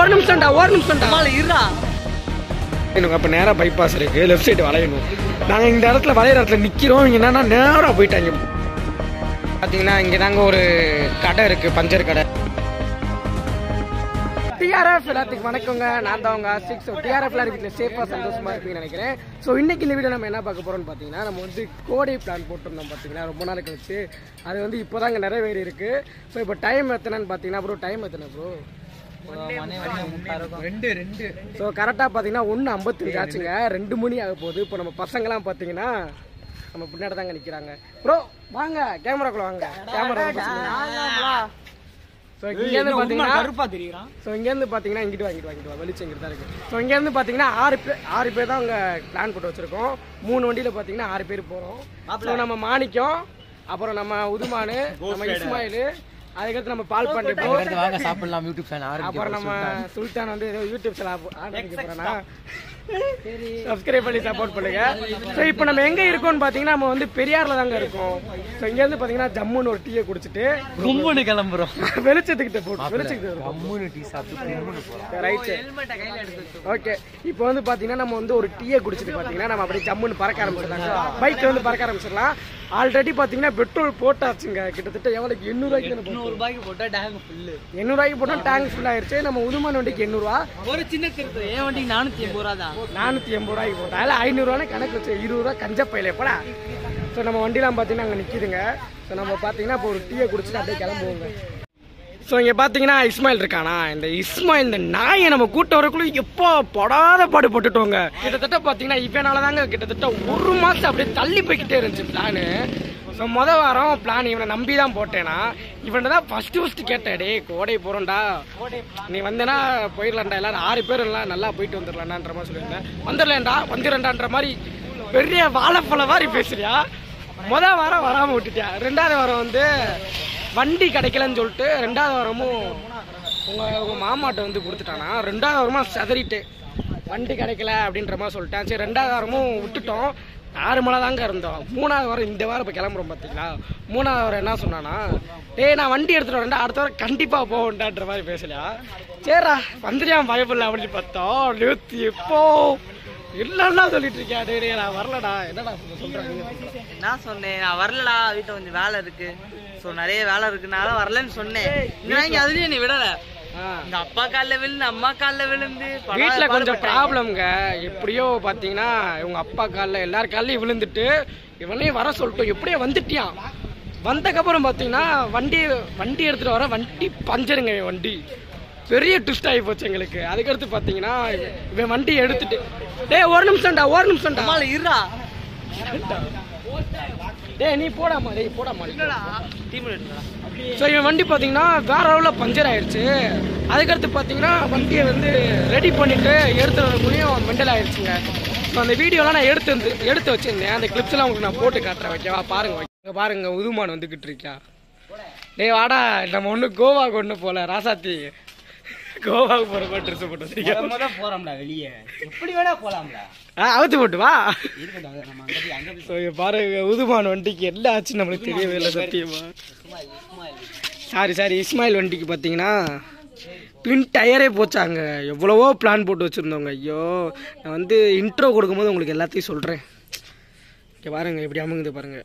ஒரு நிமிஷம்டா ஒரு நிமிஷம்டா இருடா எனக்கு அப்போ நேராக பைபாஸ் இருக்கு லெஃப்ட் சைடு வளையணும் நாங்கள் இந்த இடத்துல வளையிற இடத்துல நிற்கிறோம் இங்கே என்னன்னா நேராக போயிட்டாங்க பார்த்தீங்கன்னா இங்கே தாங்க ஒரு கடை இருக்கு பஞ்சர் கடை டிஆர்எஃப் எல்லாத்துக்கும் வணக்கங்க நான் தான் உங்க சிக்ஸ் டிஆர்எஃப் எல்லாரும் வீட்டில் சேஃபாக சந்தோஷமா இருப்பீங்கன்னு நினைக்கிறேன் ஸோ இன்னைக்கு இந்த வீடியோ நம்ம என்ன பார்க்க போறோம்னு பார்த்தீங்கன்னா நம்ம வந்து கோடை பிளான் போட்டிருந்தோம் பார்த்தீங்கன்னா ரொம்ப நாள் கழிச்சு அது வந்து இப்போதாங்க நிறைவேறி இருக்கு ஸோ இப்போ டைம் எத்தனைன்னு பார்த்தீங்கன்னா ப்ரோ டைம் எத்தனை ப்ரோ ரெண்டு ரெண்டு ஸோ கரெக்டாக பார்த்தீங்கன்னா ஒன்று ஐம்பத்தஞ்சு ஆச்சுங்க ரெண்டு மணி ஆக போகுது இப்போ நம்ம பசங்களாம் பார்த்தீங்கன்னா நம்ம பின்னாடி தாங்க நிற்கிறாங்க ப்ரோ வாங்க கேமராக்குள்ள வாங்க கேமரா ஸோ இங்கேருந்து பார்த்தீங்கன்னா கருப்பா தெரியுறான் ஸோ இங்கேருந்து பார்த்தீங்கன்னா இங்கிட்டு வாங்கிட்டு வாங்கிட்டு வா வெளிச்சம் இங்கிட்டு தான் இருக்குது ஸோ இங்கேருந்து பார்த்தீங்கன்னா ஆறு பேர் ஆறு பேர் தான் அங்கே பிளான் போட்டு வச்சுருக்கோம் மூணு வண்டியில் பார்த்தீங்கன்னா ஆறு பேர் போகிறோம் ஸோ நம்ம மாணிக்கம் அப்புறம் நம்ம உதுமானு நம்ம இஸ்மாயிலு அதுக்கடுத்து நம்ம பால் பண்ணி வாங்க சாப்பிடலாம் யூடியூப் சேனல் அப்புறம் நம்ம சுல்தான் வந்து ஏதோ யூடியூப் சேனல் ஆரம்பிக்க போறேன்னா சப்ஸ்கிரைப் பண்ணி சப்போர்ட் பண்ணுங்க ஸோ இப்போ நம்ம எங்க இருக்கோம்னு பார்த்தீங்கன்னா நம்ம வந்து பெரியார்ல தாங்க இருக்கோம் ஸோ இங்க இருந்து பார்த்தீங்கன்னா ஜம்முன்னு ஒரு டீயை குடிச்சிட்டு கும்புன்னு கிளம்புறோம் வெளிச்சத்துக்கிட்ட போட்டு வெளிச்சத்துக்கிட்ட கும்புன்னு டீ சாப்பிட்டு கும்புன்னு போறோம் ரைட்டு ஓகே இப்போ வந்து பார்த்தீங்கன்னா நம்ம வந்து ஒரு டீயை குடிச்சிட்டு பார்த்தீங்கன்னா நம்ம அப்படியே ஜம்முன்னு பறக்க ஆரம்பிச்சிடலாம் பைக்கில் வந்து பறக்க ஆரம்பிச்சிடலாம் ஆல்ரெடி பார்த்தீங்கன்னா பெட்ரோல் போட்டாச்சுங்க கிட்டத்தட்ட எவ்வளோக்கு எண்ணூறுவாய்க்கு தானே போட்டோம். ரூபாய்க்கு போட்டா டேங்க் ஃபுல்லு எண்ணூறுவாய்க்கு போட்டோம் டேங்க் ஃபுல் ஆயிருச்சு நம்ம உதுமான வண்டிக்கு எண்ணூறுவா ஒரு சின்ன திருத்தம் என் வண்டிக்கு நானூத்தி எண்பது ரூபா தான் நானூற்றி எண்பது ரூபாய்க்கு போட்டோம் அதில் ஐநூறுரூவானே கணக்கு வச்சு இருபது ரூபா கஞ்ச பையில போடா ஸோ நம்ம வண்டிலாம் பார்த்தீங்கன்னா அங்கே நிற்கிதுங்க ஸோ நம்ம பார்த்தீங்கன்னா இப்போ ஒரு டீயை குடிச்சிட்டு அப்படியே கிளம்புவோங்க ஸோ இங்கே பார்த்தீங்கன்னா இஸ்மாயில் இருக்கானா இந்த இஸ்மாயில் இந்த நாயை நம்ம கூட்ட வரக்குள்ள எப்போ படாத பாடு போட்டுட்டோங்க கிட்டத்தட்ட பார்த்தீங்கன்னா இவனால தாங்க கிட்டத்தட்ட ஒரு மாதம் அப்படியே தள்ளி போய்கிட்டே இருந்துச்சு பிளானு ஸோ முத வாரம் பிளான் இவனை நம்பி தான் போட்டேனா இவனை தான் ஃபஸ்ட்டு ஃபஸ்ட்டு கேட்டேன் டேய் கோடை போகிறோம்டா நீ வந்தேன்னா போயிடலாம்டா எல்லாரும் ஆறு பேர் எல்லாம் நல்லா போயிட்டு வந்துடலாம்டான்ற மாதிரி சொல்லியிருந்தேன் வந்துடலாம்டா வந்துடுறேன்டான்ற மாதிரி பெரிய வாழைப்பழம் மாதிரி பேசுறியா முத வாரம் வராமல் விட்டுட்டியா ரெண்டாவது வாரம் வந்து வண்டி கிடைக்கலன்னு சொல்லிட்டு ரெண்டாவது வாரமும் உங்கள் உங்கள் மாமாட்ட வந்து கொடுத்துட்டானா ரெண்டாவது வாரமாக செதறிட்டு வண்டி கிடைக்கல அப்படின்ற மாதிரி சொல்லிட்டேன் சரி ரெண்டாவது வாரமும் விட்டுட்டோம் ஆறு மலை தாங்க இருந்தோம் மூணாவது வாரம் இந்த வாரம் இப்போ கிளம்புறோம் பார்த்தீங்களா மூணாவது வாரம் என்ன சொன்னானா டேய் நான் வண்டி எடுத்துட்டு வரேன்டா அடுத்த வாரம் கண்டிப்பாக போவேன்டான்ற மாதிரி பேசலையா சரிடா வந்துடியா பயப்பில்ல அப்படின்னு பார்த்தோம் நேற்று எப்போ இல்லைன்னா சொல்லிட்டு இருக்கியா டேய் டேய், நான் வரலடா என்னடா சொல்கிறேன் நான் சொன்னேன் நான் வரலடா வீட்டுல கொஞ்சம் வேலை இருக்கு சோ நிறைய வேலை இருக்குனால வரலன்னு சொன்னேன் இங்க அதுலயும் நீ விடல எங்க அப்பா கால்ல விழுந்து அம்மா கால்ல விழுந்து படாத வீட்டில் கொஞ்சம் பாடுபட்டேன். ப்ராப்ளம்ங்க எப்படியோ பார்த்தீங்கன்னா இவங்க அப்பா காலில் எல்லார் காலையும் விழுந்துட்டு இவனையும் வர சொல்லிட்டோம் எப்படியோ வந்துட்டியான் வந்தக்கப்புறம் பார்த்தீங்கன்னா வண்டி வண்டி எடுத்துகிட்டு வர வண்டி பஞ்சருங்க இவன் வண்டி பெரிய ட்விஸ்ட் ஆகி போச்சு எங்களுக்கு அதுக்கடுத்து பார்த்தீங்கன்னா இவன் வண்டி எடுத்துட்டு டேய் ஒரு நிமிஷம்டா ஒரு நிமிஷம்டா அம்மால இருடா டேய் நீ போடாமா டேய் போடாமா நீ. டீம் எடுத்துடா ஸோ இவன் வண்டி பார்த்தீங்கன்னா வேற அளவில் பஞ்சர் ஆயிடுச்சு அதுக்கடுத்து பார்த்தீங்கன்னா வண்டியை வந்து ரெடி பண்ணிட்டு எடுத்து வரக்குள்ளேயும் மெண்டல் ஆயிடுச்சுங்க ஸோ அந்த வீடியோலாம் நான் எடுத்து வந்து எடுத்து வச்சிருந்தேன் அந்த clips-எல்லாம் உங்களுக்கு நான் போட்டு காட்டுறேன் ஓகேவா பாருங்க இங்க பாருங்க உதுமான் வந்துகிட்டு இருக்கியா டேய் வாடா நம்ம ஒன்று கோவாக்கு ஒன்று போல ராசாத்தி கோவாவுக்கு போகிற மாதிரி ட்ரெஸ் போட்டு வச்சிருக்கேன் முத போறோம்டா வெளியே எப்படி வேணா போலாம்டா ஆ அவுத்து போட்டு வா இருக்கட்டும் அது நம்ம அங்க போய் அங்க போய் ஸோ பாருங்க உதுமான் வண்டிக்கு என்ன ஆச்சு நம்மளுக்கு தெரியவே இல்லை சத்தியமா சாரி சாரி இஸ்மாயில் வண்டிக்கு பார்த்தீங்கன்னா பின் டயரே போச்சாங்க எவ்வளவோ பிளான் போட்டு வச்சுருந்தோங்க ஐயோ நான் வந்து இன்ட்ரோ கொடுக்கும்போது உங்களுக்கு எல்லாத்தையும் சொல்கிறேன் இங்கே பாருங்க எப்படி அமுங்குது பாருங்க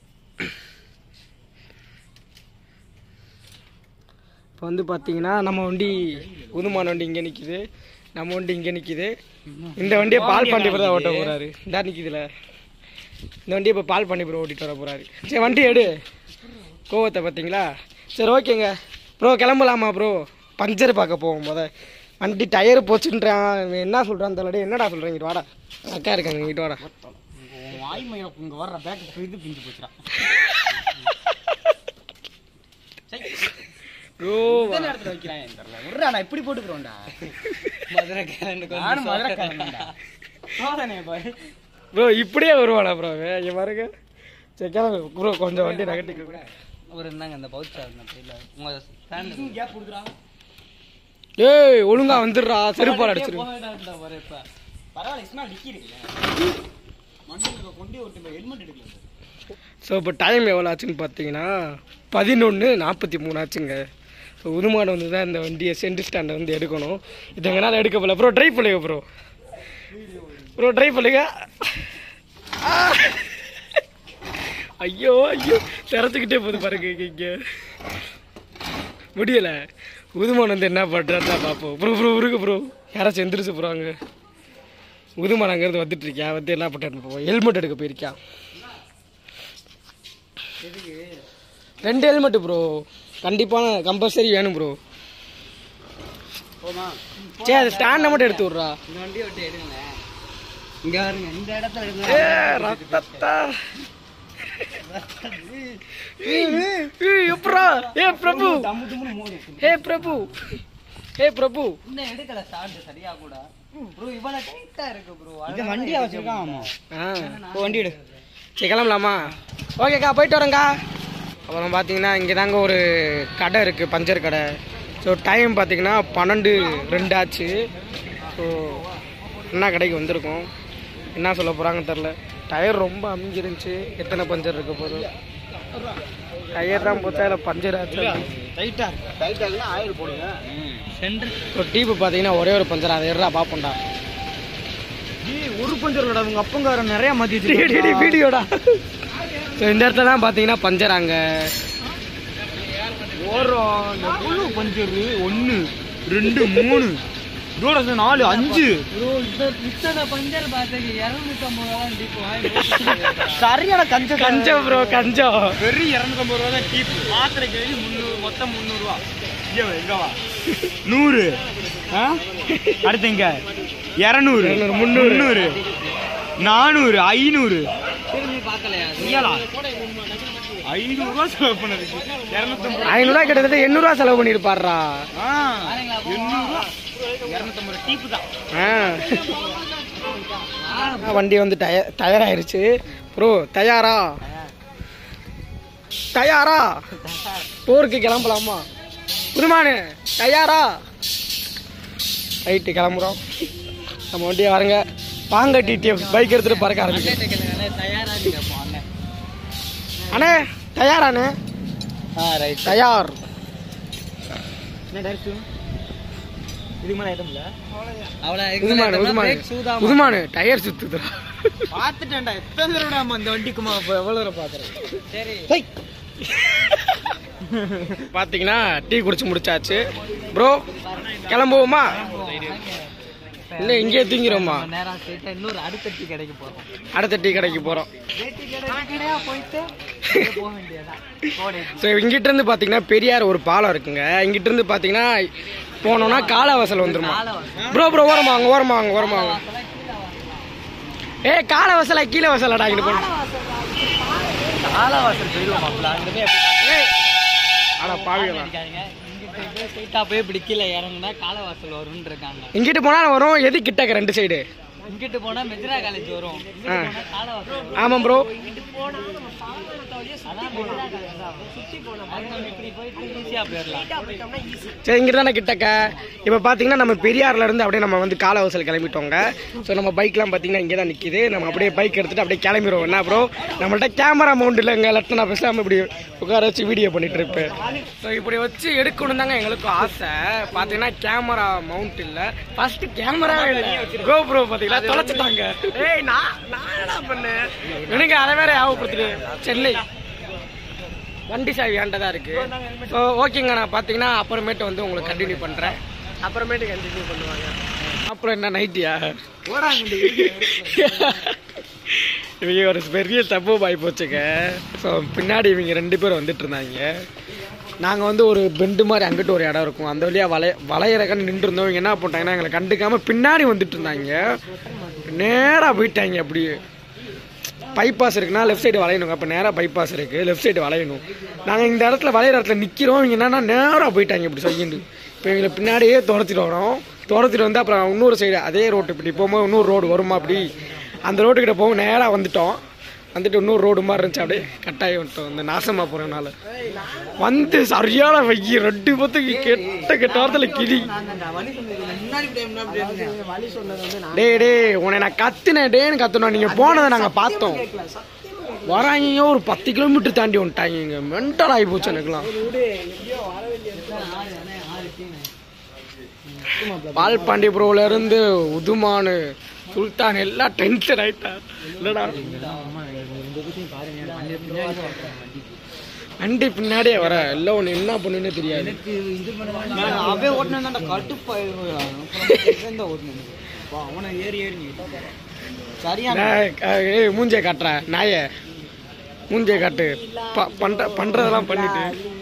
இப்போ வந்து பார்த்தீங்கன்னா நம்ம வண்டி உதுமான வண்டி இங்கே நிற்கிது நம்ம வண்டி இங்கே நிற்கிது இந்த வண்டியை பால் பண்ணி தான் ஓட்ட போகிறாரு இந்த நிற்கிதுல இந்த வண்டியை இப்போ பால் பண்ணி ப்ரோ ஓட்டிட்டு வர போகிறாரு சரி வண்டி எடு கோவத்தை பார்த்தீங்களா சரி ஓகேங்க ப்ரோ கிளம்பலாமா ப்ரோ பஞ்சர் பார்க்க போவோம் முத வண்டி டயர் போச்சுன்றான் இவன் என்ன சொல்கிறான் தலடி என்னடா சொல்கிறேன் இங்கிட்டு வாடா அக்கா இருக்காங்க இங்கிட்டு வாடா வாய் மயில இங்க வர்ற பேக் இது பிஞ்சு போச்சுடா ப்ரோ இடத்துல வைக்கிறேன் தெரியல விட்றா நான் இப்படி போட்டுக்கிறோம்டா மதுரைக்காரனுக்கு நானும் மதுரைக்காரன்டா சோதனை பாரு ப்ரோ இப்படியே வருவாடா ப்ரோ இங்கே பாருங்க சரி கிளம்பு ப்ரோ கொஞ்சம் வண்டி நகட்டிக்க ஒரு இருந்தாங்க அந்த பவுச்சா இல்ல உங்க ஸ்டாண்ட் கேப் கொடுக்குறா ஏய் ஒழுங்கா வந்துடுறா செருப்பால் அடிச்சிரு பரவாயில்ல இஸ்மா டிக்கி இருக்குல்ல மண்ணுக்கு கொண்டு விட்டு ஹெல்மெட் எடுக்கல ஸோ இப்போ டைம் எவ்வளோ ஆச்சுன்னு பார்த்தீங்கன்னா பதினொன்று நாற்பத்தி மூணு ஆச்சுங்க ஸோ உதுமாடு வந்து தான் இந்த வண்டியை சென்ட் ஸ்டாண்டை வந்து எடுக்கணும் இது எங்கனால எடுக்க போல ப்ரோ ட்ரை பண்ணுங்க ப்ரோ ப்ரோ ட்ரை பண்ணுங்க ஆ! ஐயோ ஐயோ திறத்துக்கிட்டே போகுது பாருங்க இங்கே முடியல உதுமான் வந்து என்ன பண்ணுறாருன்னா பார்ப்போம் ப்ரோ ப்ரோ இருக்கு ப்ரோ யாராச்சும் எந்திரிச்சு போகிறாங்க உதுமான் அங்கேருந்து வந்துட்டு இருக்கியா வந்து என்ன பண்ணிட்டு போவோம் ஹெல்மெட் எடுக்க போயிருக்கியா ரெண்டு ஹெல்மெட்டு ப்ரோ கண்டிப்பான கம்பல்சரி வேணும் ப்ரோ சரி அது ஸ்டாண்டை மட்டும் எடுத்து விட்றா இந்த வண்டியை விட்டு எடுங்களேன் இங்க பாருங்க இந்த இடத்துல எடுங்க ஏ ரத்தத்தா எப்பரா ஏ பிரபு ஏ பிரபு ஏ பிரபு இன்னும் எடுக்கல ஸ்டாண்ட் சரியா கூட ப்ரோ இவ்வளவு டைட்டா இருக்கு ப்ரோ இந்த வண்டியா வச்சிருக்கான் ஆமா ஆ வண்டி எடு சரி கிளம்பலாமா ஓகேக்கா போயிட்டு வரேங்க்கா அப்புறம் பார்த்தீங்கன்னா இங்கே தாங்க ஒரு கடை இருக்குது பஞ்சர் கடை ஸோ டைம் பார்த்தீங்கன்னா பன்னெண்டு ரெண்டு ஆச்சு ஸோ என்ன கடைக்கு வந்திருக்கோம் என்ன சொல்ல போகிறாங்கன்னு தெரில டயர் ரொம்ப அமைஞ்சிருந்துச்சு எத்தனை பஞ்சர் இருக்க போதும் டயர் தான் போச்சா இல்லை பஞ்சர் ஆச்சு டைட்டா டைட்டாக ஆயில் போடுங்க சென்டர் ஸோ டீப்பு பார்த்தீங்கன்னா ஒரே ஒரு பஞ்சர் அதை எடுறா பார்ப்போம்டா ஒரு பஞ்சர் இல்லடா உங்க அப்பங்காரன் நிறைய மாத்தி வீடியோடா ஸோ இந்த இடத்துல தான் பார்த்தீங்கன்னா பஞ்சர் அங்கே ஓரம் எவ்வளவு பஞ்சர் ஒன்னு ரெண்டு மூணு இதோட சேர்ந்து நாலு அஞ்சு ப்ரோ இத்தனை பஞ்சர் பார்த்தது இரநூத்தம்பது ரூபா டிப்பு வாங்கி சரியான கஞ்ச கஞ்சம் ப்ரோ கஞ்சம் வெறும் இரநூத்தம்பது ரூபா தான் டீப் மாத்திரை கேள்வி முந்நூறு மொத்தம் முந்நூறுவா இங்க வா, இங்க வா நூறு ஆ? அடுத்து இங்க இரநூறு இருநூறு, முந்நூறு. முந்நூறு நானூறு ஐநூறு திரும்பி பார்க்கலையா நீங்களா ஐநூறுரூவா செலவு பண்ணதுக்கு இரநூத்தம்பது ஐநூறுரூவா கிட்டத்தட்ட எண்ணூறுரூவா செலவு பண்ணியிருப்பாருடா ஆ எண்ணூறுரூவா இரநூத்தம்பது டீப்பு தான் ஆ, வண்டி வந்து டயர் டயர் ஆயிருச்சு ப்ரோ தயாரா தயாரா போருக்கு கிளம்பலாமா புதுமானு தயாரா ரைட்டு கிளம்புறோம் நம்ம வண்டியை வரங்க வாங்க டிடிஎஃப் பைக் எடுத்துட்டு பறக்க ஆரம்பிக்கும் தயாரா நீங்க போங்க அண்ணே தயாராண்ணே ஆ ரைட் தயார் என்ன டேரக்ட் இதுக்கு மேலே ஐட்டம் இல்லை புதுமானு புதுமானு சூதாமா புதுமானு டயர் சுத்துதுடா பார்த்துட்டேன்டா எத்தனை தடவை அந்த வண்டிக்குமா இப்போ எவ்வளோ தடவை பார்க்குறேன் சரி பார்த்தீங்கன்னா டீ குடிச்சு முடிச்சாச்சு ப்ரோ கிளம்புவோமா இல்லை இங்கேயே தூங்கிடுவோமா நேரா ஸ்ட்ரெயிட்டா இன்னொரு அடுத்த டீ கடைக்கு போறோம் அடுத்த டீ கடைக்கு போகிறோம் டீ கடை கடையா போயிட்டு அப்படியே போக வேண்டியதான் கோடை ஸோ இங்கிட்ட இருந்து பார்த்தீங்கன்னா பெரியார் ஒரு பாலம் இருக்குங்க இங்கிட்ட இருந்து பார்த்தீங்கன்னா போனோம்னா காலவாசல் வந்துருமா காலவாசல். ப்ரோ ப்ரோ ஓரமா வாங்க ஓரமா வாங்க ஓரமா வாங்க ஏய் காலவாசலா கீழே வாசலடா இங்கிட்டு போன காலவாசல் போயிடுவோம் மாப்பிள்ள அங்க போய் அப்படி ஏய் ஆனா பாவிகளா இருக்காங்க இங்கிட்ட போய் ஸ்ட்ரெயிட்டா போய் இப்படி கீழே இறங்குனா காலவாசல் வரும்னு இருக்காங்க இங்கிட்டு போனா வரும் எது கிட்டக்க ரெண்டு சைடு இங்கிட்டு போனா மெத்ரா காலேஜ் வரும் இங்கிட்டு ஆ. போனா காலவாசல் வரும். ஆமாம் ப்ரோ அதான் மெத்ரா காலேஜ் தான். சுத்தி போனோம் அது நம்ம இப்படி போயிட்டு ஈஸியா போயிடலாம் சரி இங்கிட்டு தானே கிட்டக்க இப்போ பார்த்தீங்கன்னா நம்ம பெரியார்ல இருந்து அப்படியே நம்ம வந்து காலவாசல் கிளம்பிட்டோங்க ஸோ நம்ம பைக்லாம் பார்த்தீங்கன்னா இங்கே தான் நிற்கிது நம்ம அப்படியே பைக் எடுத்துட்டு அப்படியே கிளம்பிடுவோம் என்ன ப்ரோ நம்மள்ட்ட கேமரா மவுண்ட் இல்லைங்க இல்லாட்டி நான் பேசாமல் இப்படி உட்கார வச்சு வீடியோ பண்ணிட்டு இருப்பேன் ஸோ இப்படி வச்சு எடுக்கணும் தாங்க எங்களுக்கும் ஆசை பார்த்தீங்கன்னா கேமரா மவுண்ட் இல்லை ஃபர்ஸ்ட் கேமரா இல்லை கோ ப்ரோ பார்த்தீங்களா தொலைச்சிட்டாங்க ஏய் நான் நான் என்ன பண்ணேன் எனக்கு அதை வேற ஞாபகப்படுத்துட்டு சென்னை வண்டி சாவி ஏன்டா தான் இருக்கு ஸோ ஓகேங்க நான் பார்த்தீங்கன்னா அப்புறமேட்டு வந்து உங்களுக்கு கண்டினியூ பண்ணுறேன் அப்புறமேட்டு கண்டினியூ பண்ணுவாங்க அப்புறம் என்ன நைட்டியா இவங்க ஒரு பெரிய சம்பவம் ஆகி போச்சுங்க ஸோ பின்னாடி இவங்க ரெண்டு பேரும் வந்துட்டு இருந்தாங்க நாங்கள் வந்து ஒரு பெண்டு மாதிரி அங்கிட்டு ஒரு இடம் இருக்கும் அந்த வழியாக வளைய வளையறக்கன்னு நின்று இருந்தோம் இவங்க என்ன பண்ணிட்டாங்கன்னா எங்களை கண்டுக்காம பின்னாடி வந்துட்டு இருந்தாங்க நேராக போயிட்டாங்க அப்படியே பைபாஸ் இருக்குன்னா லெஃப்ட் சைடு வளையணுங்க அப்போ நேராக பைபாஸ் இருக்குது லெஃப்ட் சைடு வளையணும் நாங்கள் இந்த இடத்துல வளையிற இடத்துல நிற்கிறோம் இவங்க என்னன்னா நேராக போயிட்டாங்க இப்படி சொல்லிட்டு இப்போ எங்களை பின்னாடியே துரத்திட்டு வரோம் துரத்திட்டு வந்து அப்புறம் இன்னொரு சைடு அதே ரோட்டு இப்படி போகும்போது இன்னொரு ரோடு வருமா அப்படி அந்த ரோட்டுக்கிட்ட போகும் நேராக வந்துட்டோம் வந்துட்டு இன்னொரு ரோடு மாதிரி இருந்துச்சு அப்படியே கட்டாயி வந்துட்டோம் இந்த நாசமாக போகிறனால வந்து சரியான வைக்கி ரெண்டு பத்துக்கு கெட்ட கெட்ட வாரத்தில் கிளி டேய் டேய் உன்னை நான் கத்துனேன் டேன்னு கத்துனோம் நீங்க போனதை நாங்க பார்த்தோம் வராங்க ஒரு பத்து கிலோமீட்டர் தாண்டி வந்துட்டாங்க இங்க மென்டல் ஆகி போச்சு எனக்குலாம் பால்பாண்டி ப்ரோல இருந்து உதுமானு சுல்தான் எல்லாம் டென்ஷன் ஆயிட்டா இல்லடா வண்டி பின்னாடியே வர எல்லாம் ஒன்று என்ன பண்ணுன்னு தெரியாது அவன் ஓட்டினா கடுப்பாயிரும் ஓட்டினேன் அவனை ஏறி ஏறி சரியா நான், அஹ், ஏய் மூஞ்சே காட்டுற நாய மூஞ்சே காட்டு ப- பண்ற பண்றதெல்லாம் பண்ணிட்டு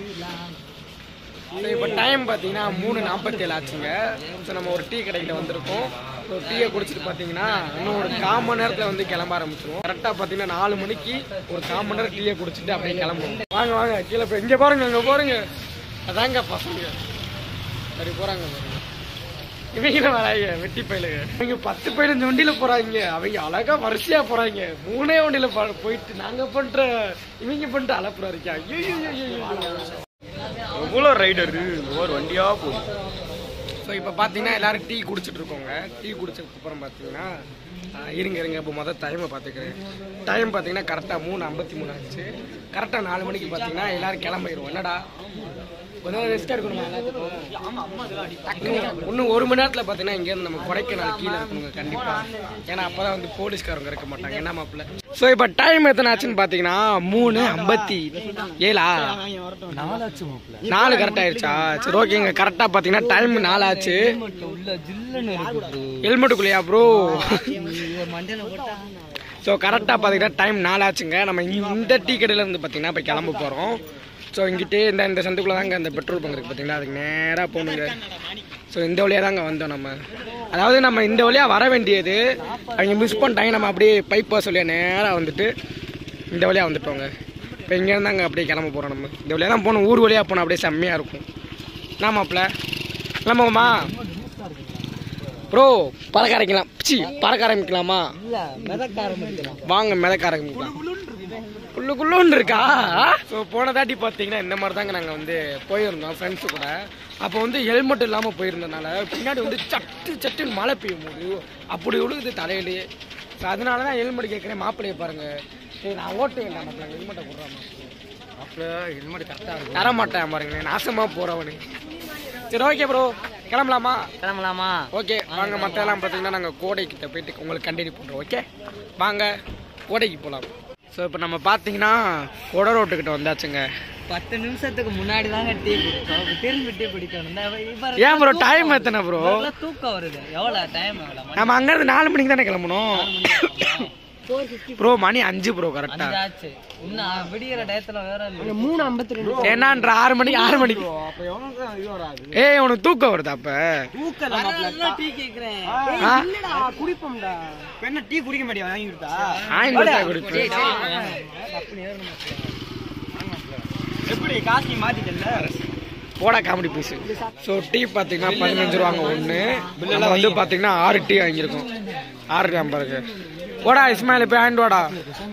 இப்போ டைம் பார்த்தீங்கன்னா மூணு நாற்பத்தேழு ஆச்சுங்க ஸோ நம்ம ஒரு டீ கடையில் வந்திருக்கோம் ஸோ டீயை குடிச்சிட்டு பார்த்தீங்கன்னா இன்னும் ஒரு கால் மணி நேரத்தில் வந்து கிளம்ப ஆரம்பிச்சிருவோம் கரெக்டாக பார்த்தீங்கன்னா நாலு மணிக்கு ஒரு கால் மணி நேரம் டீயை குடிச்சிட்டு அப்படியே கிளம்புவோம் வாங்க வாங்க கீழே போய் இங்கே பாருங்க இங்கே பாருங்க அதாங்க பசங்க சரி போகிறாங்க பாருங்க இவங்க வராங்க வெட்டி பயிலுங்க இவங்க பத்து பயில இந்த வண்டியில போறாங்க அவங்க அழகா வரிசையா போறாங்க மூணே வண்டியில போ- போயிட்டு நாங்க பண்ற இவங்க பண்ற அலப்புற இருக்கா எவ்வளோ ரைடரு ஒரு வண்டியா போகுது ஸோ இப்போ பார்த்தீங்கன்னா எல்லாரும் டீ குடிச்சிட்டு இருக்கோங்க டீ குடிச்சதுக்கு அப்புறம் பார்த்தீங்கன்னா ஆஹ், இருங்க இருங்க இப்போ மொதல் டைமை பார்த்துக்கிறேன் டைம் பார்த்தீங்கன்னா கரெக்டாக மூணு ஐம்பத்தி மூணு ஆச்சு கரெக்டாக நாலு மணிக்கு பார்த்தீங்கன்னா எல்லாரும் கிளம்பிடுவோம் என்னடா கொஞ்சம் ரெஸ்ட் எடுக்கணுமா எல்லாத்துக்கும் இன்னும் ஒரு மணி நேரத்தில் பார்த்தீங்கன்னா இங்கேருந்து நம்ம கொடைக்கானல் கீழே இருக்கணுங்க கண்டிப்பாக ஏன்னா அப்போ தான் வந்து போலீஸ்காரங்க இருக்க மாட்டாங்க என்ன மாப்பிள்ள ஸோ இப்போ டைம் எத்தனை ஆச்சுன்னு பார்த்தீங்கன்னா மூணு ஐம்பத்தி ஏழா நாலு கரெக்ட் ஆயிருச்சா சரி ஓகேங்க கரெக்டாக பார்த்தீங்கன்னா டைம் நாலு ஆச்சு உள்ள ஜில்லுன்னு இருக்கு ஹெல்மெட்டுக்குள்ளையா ப்ரோ மண்டல போட்டா ஸோ கரெக்டாக பார்த்தீங்கன்னா டைம் நாலாச்சுங்க நம்ம இந்த டீ கடையில இருந்து பார்த்தீங்கன்னா இப்போ கிளம்ப போகிறோம் ஸோ இங்கிட்டே இந்த இந்த சந்துக்குள்ள தாங்க அந்த பெட்ரோல் பங்க் இருக்குது பார்த்தீங்கன்னா அதுக்கு நேராக போகணுங்க ஸோ இந்த வழியாக தாங்க வந்தோம் நம்ம அதாவது நம்ம இந்த வழியாக வர வேண்டியது அவங்க மிஸ் பண்ணிட்டாங்க நம்ம அப்படியே பைப்பாஸ் வழியாக நேராக வந்துட்டு இந்த வழியாக வந்துட்டோங்க இப்போ இங்கேருந்து தாங்க அப்படியே கிளம்ப போகிறோம் நம்ம இந்த வழியாக தான் போகணும் ஊர் வழியாக போனோம் அப்படியே செம்மையாக இருக்கும் நாமாப்ல கிளம்புவோமா ப்ரோ பறக்க ஆரம்பிக்கலாம் சி பறக்க ஆரம்பிக்கலாமா இல்ல மிதக்க ஆரம்பிக்கலாம் வாங்க மிதக்க ஆரம்பிக்கலாம் குள்ளுக்குள்ளுன்னு இருக்கா ஸோ போன தாட்டி பார்த்தீங்கன்னா இந்த மாதிரி தாங்க நாங்கள் வந்து போயிருந்தோம் ஃப்ரெண்ட்ஸு கூட அப்போ வந்து ஹெல்மெட் இல்லாமல் போயிருந்தனால பின்னாடி வந்து சட்டு சட்டுன்னு மழை பெய்யும் போது அப்படி விழுகுது தலையிலே ஸோ அதனால தான் ஹெல்மெட் கேட்குறேன் மாப்பிள்ளையை பாருங்க சரி நான் ஓட்டுவேன் மாப்பிள்ள ஹெல்மெட்டை கொடுறாமா மாப்பிள்ள ஹெல்மெட் கரெக்டாக இருக்கும் தர மாட்டேன் பாருங்க நாசமாக போகிறவனு சரி ஓகே ப்ரோ கிளம்பலாமா கிளம்பலாமா ஓகே வாங்க மற்றெல்லாம் பார்த்தீங்கன்னா நாங்கள் கோடைக்கிட்ட போயிட்டு உங்களுக்கு கண்டினியூ பண்ணுறோம் ஓகே வாங்க கோடைக்கு போகலாம் ஸோ இப்போ நம்ம பார்த்தீங்கன்னா கொட ரோட்டுக்கிட்ட வந்தாச்சுங்க பத்து நிமிஷத்துக்கு முன்னாடி தாங்க டீ குடிச்சோம் திரும்பி டீ குடிக்கணும் இந்த இவரு ஏன் ப்ரோ டைம் எத்தனை ப்ரோ இவருல தூக்கம் வருது எவ்வளவு டைம் எவ்வளவு நம்ம அங்கேருந்து நாலு மணிக்கு தானே கிளம்பணும் ப்ரோ மணி அஞ்சு ப்ரோ கரெக்டா அஞ்சு ஆச்சு இன்னும் விடிகிற டயத்துல வேற மூணு ஐம்பத்தி ரெண்டு என்னன்ற ஆறு மணிக்கு ஆறு மணிக்கு அப்போ எவனுக்கு இது வராது ஏய் உனக்கு தூக்கம் வருதா அப்ப தூக்கம் டீ கேக்குறேன் ஆ? குடிப்போம்டா என்ன டீ குடிக்க மாட்டியா வாங்கி கொடுத்தா ஆயின் கொடுத்தா குடிப்பேன் எப்படி காசு நீ மாத்திட்டல போடா காமெடி பீஸ் ஸோ டீ பார்த்தீங்கன்னா பதினஞ்சு ரூபாங்க ஒன்று பில்லில் வந்து பார்த்தீங்கன்னா ஆறு டீ வாங்கியிருக்கோம் ஆறு டீ ஐம்பதுக்கு போடா இஸ்மாயில் போய் ஆண்டு வாடா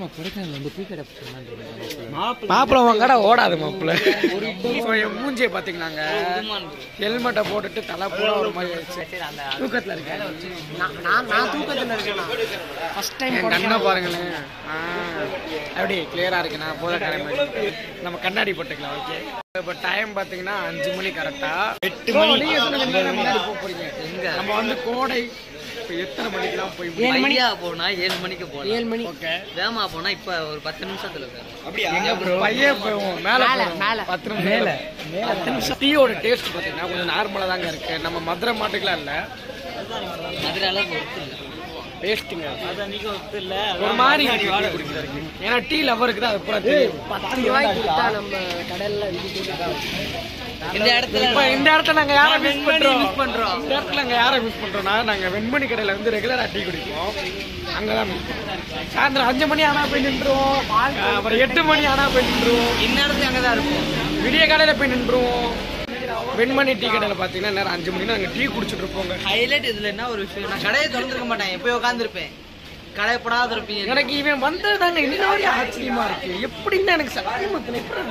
மாப்பிள்ள வாங்கடா ஓடாது மாப்பிள்ள ஸோ என் மூஞ்சியை பார்த்தீங்கன்னாங்க ஹெல்மெட்டை போட்டுட்டு தலை பூரா ஒரு மாதிரி ஆயிடுச்சு தூக்கத்தில் இருக்கேன் நான் தூக்கத்தில் இருக்கேன் ஃபர்ஸ்ட் டைம் கண்ணை பாருங்களேன் ஆ, அப்படி கிளியரா இருக்கு நான் போத மாதிரி நம்ம கண்ணாடி போட்டுக்கலாம் ஓகே இப்போ டைம் பார்த்தீங்கன்னா அஞ்சு மணி கரெக்டா எட்டு மணி நீங்க எத்தனை மணிக்கு முன்னாடி போக போறீங்க எங்க? நம்ம வந்து கோடை இப்போ எத்தனை மணிக்கெல்லாம் போய் ஐடியா போனா ஏழு மணிக்கு போகலாம் ஏழு மணி ஓகே வேகமா போனா இப்ப ஒரு பத்து நிமிஷத்துல போயிடும் அப்படியா எங்க ப்ரோ பையன் போவோம் மேல மேல பத்து நிமிஷம் மேல பத்து நிமிஷம் டீயோட டேஸ்ட் பார்த்தீங்கன்னா கொஞ்சம் நார்மலா தாங்க இருக்கு நம்ம மதுரை மாட்டுக்கெல்லாம் இல்ல மதுரை அளவுக்கு ஒர்த்து இல்ல டேஸ்ட்டுங்க அதான் நீங்க ஒத்து இல்ல ஒரு மாதிரி இருக்கு குடிக்கிறது ஏன்னா டீ லவருக்கு தான் அது பூரா தெரியும் பத்து ரூபாய்க்கு கொடுத்தா நம்ம கடல்ல இந்த இடத்துல இப்ப இந்த இடத்துல நாங்க யாரை மிஸ் வெண்மணி பண்றோம் miss பண்றோம். இந்த இடத்துல நாங்க யாரை மிஸ் பண்றோம்னா நாங்க வெண்மணி கடையில வந்து ரெகுலரா டீ குடிப்போம் அங்கதான் மிஸ் பண்றோம் சாயந்தரம் அஞ்சு மணி ஆனா போய் நின்றுவோம் அப்புறம் எட்டு மணி ஆனா போய் நின்றுவோம் இந்த இடத்துல அங்கதான் இருப்போம் விடிய கடையில போய் நின்றுவோம் வெண்மணி டீ கடையில பாத்தீங்கன்னா நேரம் அஞ்சு மணிக்கு நாங்க டீ குடிச்சிட்டு இருப்போங்க ஹைலைட் இதுல என்ன ஒரு விஷயம் நான் கடையை திறந்துருக்க மாட்டேன் எப்பயும் உட்காந்துருப்பேன் கடை போடாத இருப்பீங்க எனக்கு இவன் வந்ததுதாங்க இன்ன வரையும் ஆச்சரியமா இருக்கு எப்படின்னு எனக்கு சத்தியமத்துல எப்படி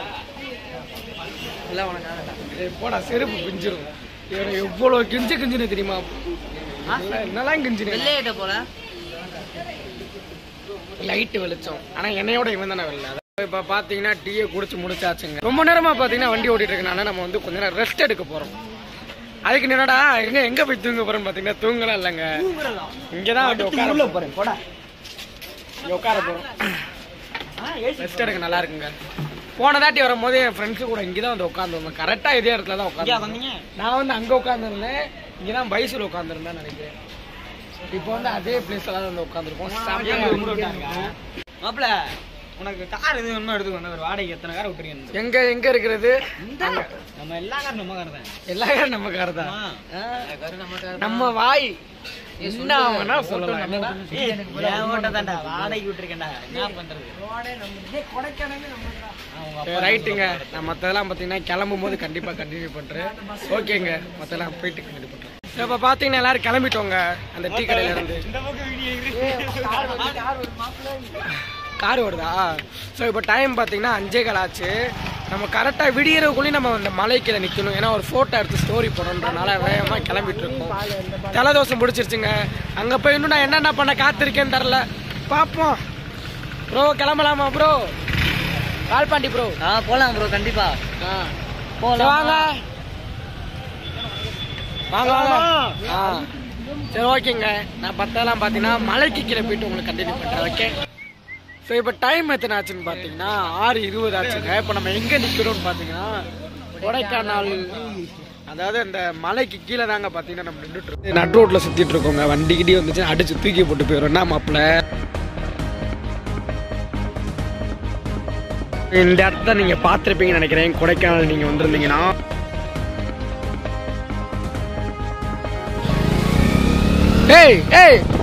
இல்ல உனக்காக ஏய், போடா செருப்பு பிஞ்சிரும் இவன் எவ்வளவு கிஞ்சு கிஞ்சுன்னு தெரியுமா நல்லா- என்னலாம் கிஞ்சுனு வெள்ளையிட்ட போல லைட் வெளிச்சம் ஆனா என்னையோட இவன் தானே வெளில இப்ப பாத்தீங்கன்னா டீயை குடிச்சு முடிச்சாச்சுங்க ரொம்ப நேரமா பாத்தீங்கன்னா வண்டி ஓட்டிட்டு இருக்கனால நம்ம வந்து கொஞ்ச நேரம் ரெஸ்ட் எடுக்க போறோம் அதுக்கு நீ என்னடா எங்க எங்க போய் தூங்க போறேன்னு பாத்தீங்கன்னா தூங்கலாம் இல்லைங்க இங்கதான் வந்து உட்கார உள்ள போறேன் போடா இங்க உட்கார போறோம் ரெஸ்ட் எடுக்க நல்லா இருக்குங்க போன தாட்டி வரும்போது என் ஃப்ரெண்ட்ஸு கூட இங்கே தான் வந்து உட்காந்துருந்தோம் கரெக்டாக இதே இடத்துல தான் உட்காந்து வந்தீங்க நான் வந்து அங்கே உட்காந்துருந்தேன் இங்கே தான் பைசில் உட்காந்துருந்தேன் நினைக்கிறேன் இப்போ வந்து அதே பிளேஸ்ல தான் வந்து உட்காந்துருக்கோம் மாப்பிள உனக்கு கார் எது வேணுமோ எடுத்துக்கோ வந்து ஒரு வாடகைக்கு எத்தனை கார் விட்டுருக்கீங்க எங்க எங்க இருக்கிறது அங்க. நம்ம எல்லா காரும் நம்ம கார் தான் எல்லா காரும் நம்ம கார் தான் நம்ம வாய் என்ன வேணா சொல்லலாம் என்னடா? என் ஓட்ட தான்டா வாடகைக்கு விட்டுருக்கேன்டா என்ன பண்றது சரி, ரைட்டுங்க நான் மற்றதெல்லாம் பார்த்தீங்கன்னா கிளம்பும் போது கண்டிப்பாக கண்டினியூ பண்ணுறேன் ஓகேங்க மற்றெல்லாம் போயிட்டு கண்டினியூ பண்ணுறேன் இப்போ பார்த்தீங்கன்னா எல்லாரும் கிளம்பிட்டோங்க அந்த டீ கடையில இருந்து இந்த பக்கம் வீடியோ கார் வருதா ஸோ இப்போ டைம் பார்த்தீங்கன்னா அஞ்சே கால் ஆச்சு நம்ம கரெக்டாக விடியறதுக்குள்ளேயும் நம்ம அந்த மலைக்கில் நிற்கணும் ஏன்னா ஒரு ஃபோட்டோ எடுத்து ஸ்டோரி போடணுன்றனால வேகமாக கிளம்பிட்டு இருக்கோம் ஜலதோஷம் பிடிச்சிருச்சுங்க அங்கே போய் இன்னும் நான் என்னென்ன பண்ண காத்திருக்கேன்னு தெரில பார்ப்போம் ப்ரோ கிளம்பலாமா ப்ரோ பாண்டி ப்ரோ ஆ போலாம் ப்ரோ கண்டிப்பா ஆ போலாம் வாங்க வாங்க வாங்க ஆ சரி ஓகேங்க நான் பத்தெல்லாம் பார்த்தீங்கன்னா மலைக்கு கீழே போயிட்டு உங்களுக்கு கண்டினியூ பண்ணுறேன் ஓகே ஸோ இப்போ டைம் எத்தனை ஆச்சுன்னு பார்த்தீங்கன்னா ஆறு இருபது ஆச்சுங்க இப்போ நம்ம எங்கே நிற்கிறோம்னு பார்த்தீங்கன்னா கொடைக்கானல் அதாவது இந்த மலைக்கு கீழே தாங்க பார்த்தீங்கன்னா நம்ம நின்றுட்டு இருக்கோம் நட் ரோட்டில் சுற்றிட்டு இருக்கோங்க வண்டி கிட்டி வந்துச்சு அடிச்சு தூக்கி போட்டு போயிடும் என்ன மாப்பிள்ள இந்த இடத்த நீங்க பார்த்துருப்பீங்கன்னு நினைக்கிறேன் கொடைக்கானல் நீங்க வந்திருந்தீங்கன்னா ஏய் ஏய்